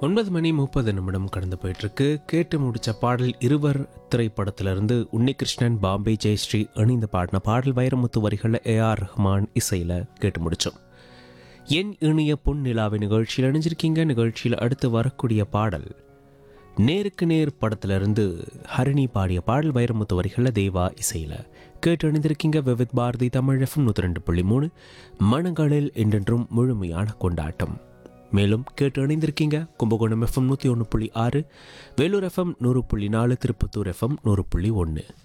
ஒன்பது மணி முப்பது நிமிடம் கடந்து போயிட்டு இருக்கு கேட்டு முடிச்ச பாடல் இருவர் திரைப்படத்திலிருந்து உன்னிகிருஷ்ணன் பாம்பே ஜெயஸ்ரீ இணைந்து பாடின பாடல் வைரமுத்து வரிகளில் ஏ ஆர் ரஹ்மான் இசையில் கேட்டு முடிச்சோம் என் இணைய பொன் நிலாவை நிகழ்ச்சியில் இணைஞ்சிருக்கீங்க நிகழ்ச்சியில் அடுத்து வரக்கூடிய பாடல் நேருக்கு நேர் படத்திலிருந்து ஹரிணி பாடிய பாடல் வைரமுத்து வரிகளில் தேவா இசையில் கேட்டு அணிந்திருக்கீங்க விவித் பாரதி தமிழ் எஃப்எம் நூற்றி ரெண்டு புள்ளி மூணு மனங்களில் என்றென்றும் முழுமையான கொண்டாட்டம் மேலும் கேட்டு அணிந்திருக்கீங்க கும்பகோணம் எஃப்எம் நூற்றி ஒன்று புள்ளி ஆறு வேலூர் எஃப்எம் நூறு புள்ளி நாலு திருப்பத்தூர் எஃப்எம் நூறு புள்ளி ஒன்று